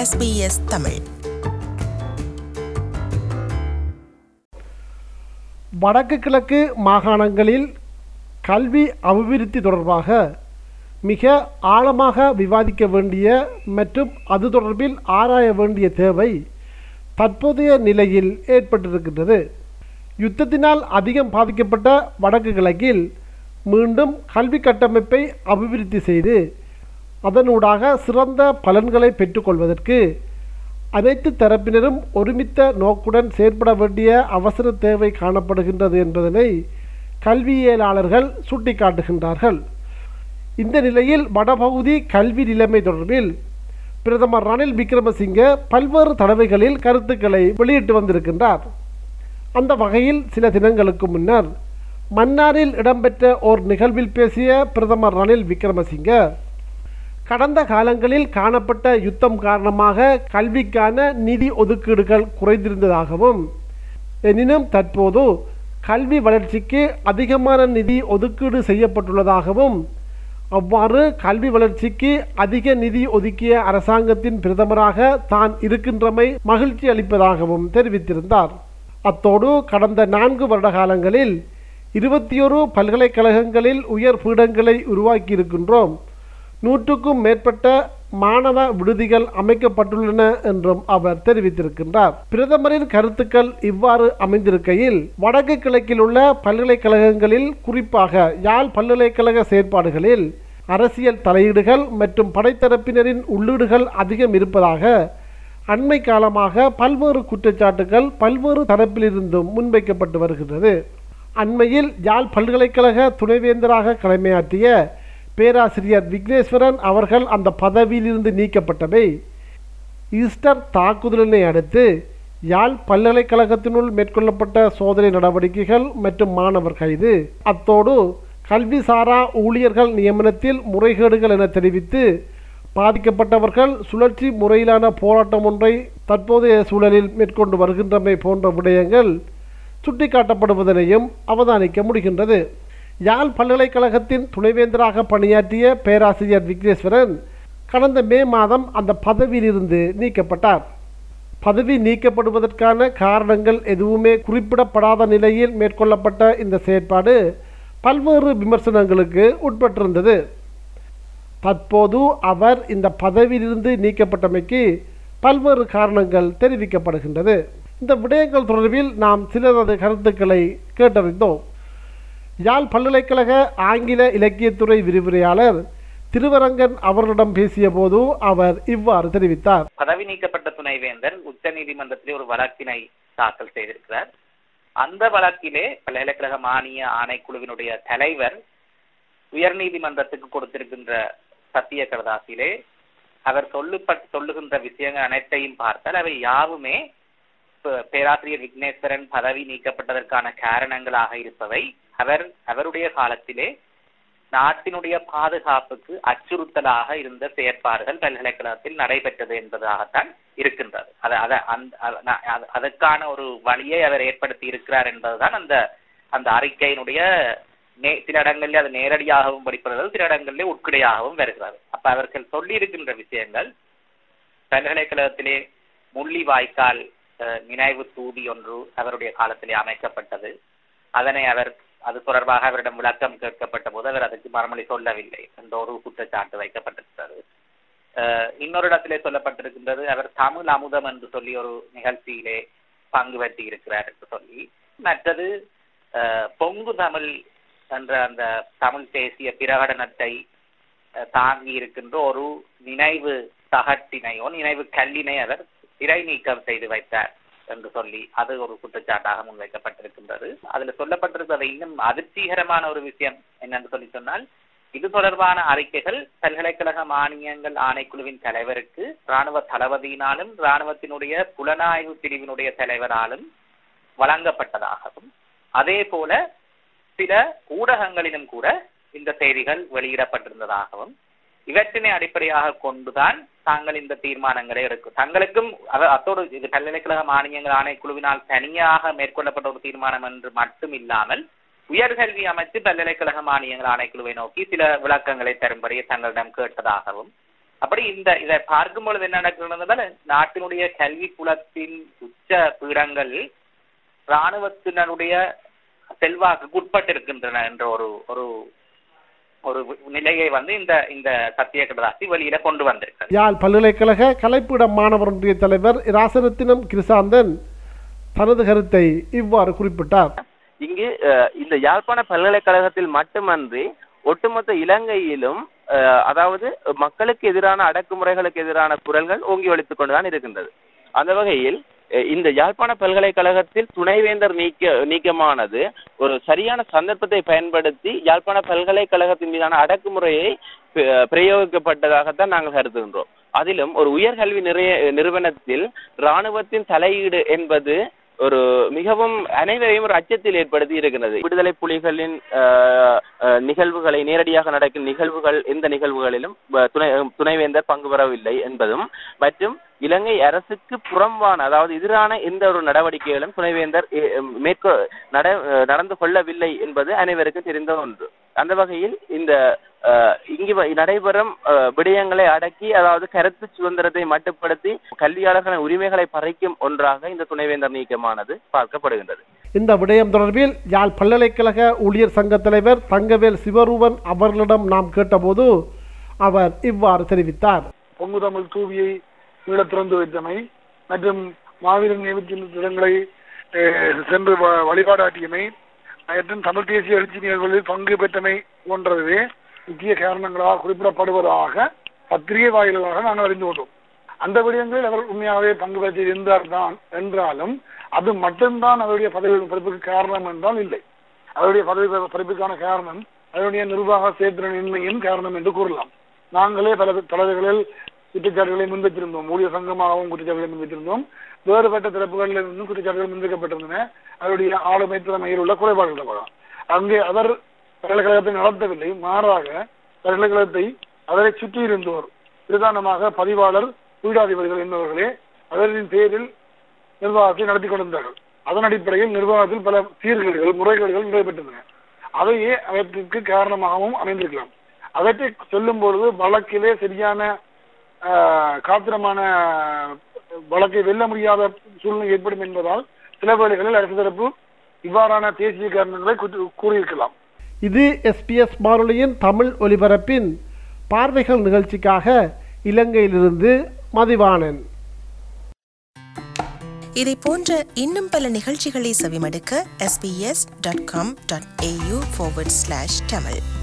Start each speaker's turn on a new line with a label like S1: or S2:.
S1: SBS Tamil
S2: வடக்கு கிழக்கு மாகாணங்களில் கல்வி அபிவிருத்தி தொடர்பாக மிக ஆழமாக விவாதிக்க வேண்டிய மற்றும் அது தொடர்பில் ஆராய வேண்டிய தேவை தற்போதைய நிலையில் ஏற்பட்டிருக்கின்றது யுத்தத்தினால் அதிகம் பாதிக்கப்பட்ட வடக்கு கிழக்கில் மீண்டும் கல்வி கட்டமைப்பை அபிவிருத்தி செய்து அதனூடாக சிறந்த பலன்களை பெற்றுக்கொள்வதற்கு அனைத்து தரப்பினரும் ஒருமித்த நோக்குடன் செயற்பட வேண்டிய அவசர தேவை காணப்படுகின்றது என்பதனை கல்வியியலாளர்கள் சுட்டிக்காட்டுகின்றார்கள் இந்த நிலையில் வடபகுதி கல்வி நிலைமை தொடர்பில் பிரதமர் ரணில் விக்ரமசிங்க பல்வேறு தடவைகளில் கருத்துக்களை வெளியிட்டு வந்திருக்கின்றார் அந்த வகையில் சில தினங்களுக்கு முன்னர் மன்னாரில் இடம்பெற்ற ஓர் நிகழ்வில் பேசிய பிரதமர் ரணில் விக்ரமசிங்க கடந்த காலங்களில் காணப்பட்ட யுத்தம் காரணமாக கல்விக்கான நிதி ஒதுக்கீடுகள் குறைந்திருந்ததாகவும் எனினும் தற்போது கல்வி வளர்ச்சிக்கு அதிகமான நிதி ஒதுக்கீடு செய்யப்பட்டுள்ளதாகவும் அவ்வாறு கல்வி வளர்ச்சிக்கு அதிக நிதி ஒதுக்கிய அரசாங்கத்தின் பிரதமராக தான் இருக்கின்றமை மகிழ்ச்சி அளிப்பதாகவும் தெரிவித்திருந்தார் அத்தோடு கடந்த நான்கு வருட காலங்களில் இருபத்தியொரு பல்கலைக்கழகங்களில் உயர் பீடங்களை உருவாக்கியிருக்கின்றோம் நூற்றுக்கும் மேற்பட்ட மாணவ விடுதிகள் அமைக்கப்பட்டுள்ளன என்றும் அவர் தெரிவித்திருக்கின்றார் பிரதமரின் கருத்துக்கள் இவ்வாறு அமைந்திருக்கையில் வடக்கு கிழக்கில் உள்ள பல்கலைக்கழகங்களில் குறிப்பாக யாழ் பல்கலைக்கழக செயற்பாடுகளில் அரசியல் தலையீடுகள் மற்றும் படைத்தரப்பினரின் உள்ளீடுகள் அதிகம் இருப்பதாக அண்மை காலமாக பல்வேறு குற்றச்சாட்டுகள் பல்வேறு தரப்பிலிருந்தும் முன்வைக்கப்பட்டு வருகின்றது அண்மையில் யாழ் பல்கலைக்கழக துணைவேந்தராக கடமையாற்றிய பேராசிரியர் விக்னேஸ்வரன் அவர்கள் அந்த பதவியிலிருந்து நீக்கப்பட்டவை ஈஸ்டர் தாக்குதலினை அடுத்து யாழ் பல்கலைக்கழகத்தினுள் மேற்கொள்ளப்பட்ட சோதனை நடவடிக்கைகள் மற்றும் மாணவர் கைது அத்தோடு கல்விசாரா ஊழியர்கள் நியமனத்தில் முறைகேடுகள் என தெரிவித்து பாதிக்கப்பட்டவர்கள் சுழற்சி முறையிலான போராட்டம் ஒன்றை தற்போதைய சூழலில் மேற்கொண்டு வருகின்றமை போன்ற விடயங்கள் சுட்டிக்காட்டப்படுவதனையும் அவதானிக்க முடிகின்றது யாழ் பல்கலைக்கழகத்தின் துணைவேந்தராக பணியாற்றிய பேராசிரியர் விக்னேஸ்வரன் கடந்த மே மாதம் அந்த பதவியிலிருந்து நீக்கப்பட்டார் பதவி நீக்கப்படுவதற்கான காரணங்கள் எதுவுமே குறிப்பிடப்படாத நிலையில் மேற்கொள்ளப்பட்ட இந்த செயற்பாடு பல்வேறு விமர்சனங்களுக்கு உட்பட்டிருந்தது தற்போது அவர் இந்த பதவியிலிருந்து நீக்கப்பட்டமைக்கு பல்வேறு காரணங்கள் தெரிவிக்கப்படுகின்றது இந்த விடயங்கள் தொடர்பில் நாம் சிலரது கருத்துக்களை கேட்டறிந்தோம் யாழ் பல்கலைக்கழக ஆங்கில இலக்கியத்துறை விரிவுரையாளர் திருவரங்கன் அவர்களிடம் பேசிய போது அவர் இவ்வாறு தெரிவித்தார்
S3: பதவி நீக்கப்பட்ட துணைவேந்தர் உச்ச நீதிமன்றத்திலே ஒரு வழக்கினை தாக்கல் செய்திருக்கிறார் அந்த வழக்கிலே பல்கலைக்கழக மானிய ஆணைக்குழுவினுடைய தலைவர் உயர் நீதிமன்றத்துக்கு கொடுத்திருக்கின்ற சத்திய கடதாசிலே அவர் சொல்லுப்பட் சொல்லுகின்ற விஷயங்கள் அனைத்தையும் பார்த்தால் அவை யாவுமே பேராசிரியர் விக்னேஸ்வரன் பதவி நீக்கப்பட்டதற்கான காரணங்களாக இருப்பவை அவர் அவருடைய காலத்திலே நாட்டினுடைய பாதுகாப்புக்கு அச்சுறுத்தலாக இருந்த செயற்பாடுகள் பல்கலைக்கழகத்தில் நடைபெற்றது என்பதாகத்தான் இருக்கின்றது அது அத அந்த அதற்கான ஒரு வழியை அவர் ஏற்படுத்தி இருக்கிறார் என்பதுதான் அந்த அந்த அறிக்கையினுடைய நே சில இடங்களில் அது நேரடியாகவும் படிப்படுறது சில இடங்களிலே உட்கிடையாகவும் வருகிறது அப்ப அவர்கள் சொல்லி இருக்கின்ற விஷயங்கள் பல்கலைக்கழகத்திலே முள்ளி வாய்க்கால் நினைவு தூதி ஒன்று அவருடைய காலத்திலே அமைக்கப்பட்டது அதனை அவர் அது தொடர்பாக அவரிடம் விளக்கம் கேட்கப்பட்ட போது அவர் அதுக்கு மறுமொழி சொல்லவில்லை என்ற ஒரு குற்றச்சாட்டு வைக்கப்பட்டிருக்கிறது இன்னொரு இடத்திலே சொல்லப்பட்டிருக்கின்றது அவர் தமிழ் அமுதம் என்று சொல்லி ஒரு நிகழ்ச்சியிலே பங்கு பெற்றி இருக்கிறார் என்று சொல்லி மற்றது பொங்கு தமிழ் என்ற அந்த தமிழ் தேசிய பிரகடனத்தை தாங்கி இருக்கின்ற ஒரு நினைவு தகட்டினையோ நினைவு கல்லினை அவர் இறை நீக்கம் செய்து வைத்தார் என்று சொல்லி அது ஒரு குற்றச்சாட்டாக முன்வைக்கப்பட்டிருக்கின்றது அதுல சொல்லப்பட்டிருக்கிறது இன்னும் அதிர்ச்சிகரமான ஒரு விஷயம் என்னன்னு சொல்லி சொன்னால் இது தொடர்பான அறிக்கைகள் பல்கலைக்கழக மானியங்கள் ஆணைக்குழுவின் தலைவருக்கு இராணுவ தளபதியினாலும் இராணுவத்தினுடைய புலனாய்வு பிரிவினுடைய தலைவராலும் வழங்கப்பட்டதாகவும் அதே போல சில ஊடகங்களிலும் கூட இந்த செய்திகள் வெளியிடப்பட்டிருந்ததாகவும் இவற்றினை அடிப்படையாக கொண்டுதான் தாங்கள் இந்த தீர்மானங்களை எடுக்கும் தங்களுக்கும் அத்தோடு இது பல்கலைக்கழக மானியங்கள் ஆணைக்குழுவினால் தனியாக மேற்கொள்ளப்பட்ட ஒரு தீர்மானம் என்று மட்டும் இல்லாமல் உயர்கல்வி அமைச்சு பல்கலைக்கழக மானியங்கள் ஆணைக்குழுவை நோக்கி சில விளக்கங்களை தரும்படி தங்களிடம் கேட்டதாகவும் அப்படி இந்த இதை பார்க்கும் பொழுது என்ன நடக்கிறது நாட்டினுடைய கல்வி குலத்தின் உச்ச பீடங்கள் இராணுவத்தினருடைய செல்வாக்குக்கு உட்பட்டிருக்கின்றன என்ற ஒரு ஒரு ஒரு நிலையை வந்து இந்த இந்த சத்திய கடதாசி வெளியில கொண்டு வந்திருக்கிறது
S2: யாழ் பல்கலைக்கழக கலைப்பீடம் மாணவர் ஒன்றிய தலைவர் ராசரத்தினம் கிருசாந்தன் தனது கருத்தை இவ்வாறு குறிப்பிட்டார்
S1: இங்கு அஹ், இந்த யாழ்ப்பாண பல்கலைக்கழகத்தில் மட்டுமன்றி ஒட்டுமொத்த இலங்கையிலும் அஹ், அதாவது மக்களுக்கு எதிரான அடக்குமுறைகளுக்கு எதிரான குரல்கள் ஓங்கி ஒலித்துக் கொண்டுதான் இருக்கின்றது அந்த வகையில் அஹ், இந்த யாழ்ப்பாண பல்கலைக்கழகத்தில் துணைவேந்தர் நீக்க நீக்கமானது ஒரு சரியான சந்தர்ப்பத்தை பயன்படுத்தி யாழ்ப்பாண பல்கலைக்கழகத்தின் மீதான அடக்குமுறையை பி- பிரயோகிக்கப்பட்டதாகத்தான் நாங்கள் கருதுகின்றோம் அதிலும் ஒரு உயர்கல்வி நிறைய நிறுவனத்தில் இராணுவத்தின் தலையீடு என்பது ஒரு மிகவும் அனைவரையும் ஒரு அச்சத்தில் ஏற்படுத்தி இருக்கிறது விடுதலை புலிகளின் அஹ், அஹ், நிகழ்வுகளை நேரடியாக நடக்கும் நிகழ்வுகள் எந்த நிகழ்வுகளிலும் அஹ், துணை துணைவேந்தர் பங்கு பெறவில்லை என்பதும் மற்றும் இலங்கை அரசுக்கு புறம்பான அதாவது எதிரான எந்த ஒரு நடவடிக்கைகளும் துணைவேந்தர் அஹ், மேற்கொ நட அஹ், நடந்து கொள்ளவில்லை என்பது அனைவருக்கும் தெரிந்த ஒன்று அந்த வகையில் இந்த அஹ், இங்கு வ- நடைபெறும் அஹ், விடயங்களை அடக்கி அதாவது கருத்து சுதந்திரத்தை மட்டுப்படுத்தி கல்வியாளர்களின் உரிமைகளை பறிக்கும் ஒன்றாக இந்த துணைவேந்தர் நீக்கமானது பார்க்கப்படுகின்றது
S2: இந்த விடயம் தொடர்பில் யாழ் பல்கலைக்கழக ஊழியர் சங்க தலைவர் தங்கவேல் சிவரூபன் அவர்களிடம் நாம் கேட்டபோது அவர் இவ்வாறு தெரிவித்தார்
S4: பொங்கு தமிழ் தூவியை மீள திறந்து வைத்தமை மற்றும் மாவீரன் நியமிக்கும் இடங்களை அஹ், சென்று வ- வழிபாடாட்டியமை மற்றும் தமிழ் தேசிய எழுச்சி நிகழ்வுகளில் பங்கு பெற்றமை போன்றதுவே முக்கிய காரணங்களாக குறிப்பிடப்படுவதாக பத்திரிகை வாயிலாக நாங்கள் அறிந்து கொண்டோம் அந்த விடயங்களில் அவர் உண்மையாகவே பங்கு பெற்று இருந்தால்தான் என்றாலும் அது மட்டும்தான் அவருடைய பதவி படிப்புக்கு காரணம் என்றால் இல்லை அவருடைய பதவி படிப்புக்கான காரணம் அவருடைய நிர்வாக செயற்திறனின்மையின் காரணம் என்று கூறலாம் நாங்களே பல தலைவர்களில் குற்றச்சாட்டுகளை முன்வைத்திருந்தோம் ஊழியர் சங்கமாகவும் குற்றச்சாட்டுகளை முன்வைத்திருந்தோம் வேறுபட்ட தரப்புகளில் இருந்தும் குற்றச்சாட்டுகள் முன்வைக்கப்பட்டிருந்தன அவருடைய ஆளுமை திறமையில் உள்ள குறைபாடுகள் அங்கே அவர் பல்கலைக்கழகத்தை நடத்தவில்லை மாறாக பல்கலைக்கழகத்தை அவரை சுற்றி இருந்தோர் பிரதானமாக பதிவாளர் பீடாதிபதிகள் என்பவர்களே அவர்களின் பேரில் நிர்வாகத்தை நடத்தி கொண்டிருந்தார்கள் அதன் அடிப்படையில் நிர்வாகத்தில் பல சீர்கேடுகள் முறைகேடுகள் நடைபெற்றிருந்தன அதையே அவற்றுக்கு காரணமாகவும் அமைந்திருக்கலாம் அவற்றை சொல்லும் பொழுது வழக்கிலே சரியான ஆஹ், காத்திரமான வழக்கை வெல்ல முடியாத சூழ்நிலை ஏற்படும் என்பதால் சில வேளைகளில் அரசு தரப்பு இவ்வாறான தேசிய காரணங்களை கூறி- கூறியிருக்கலாம்
S2: இது எஸ்பிஎஸ் வானொலியின் தமிழ் ஒலிபரப்பின் பார்வைகள் நிகழ்ச்சிக்காக இலங்கையிலிருந்து மதிவாணன்
S5: இதை போன்ற இன்னும் பல நிகழ்ச்சிகளை செவிமடுக்க sbs.com.au forward slash tamil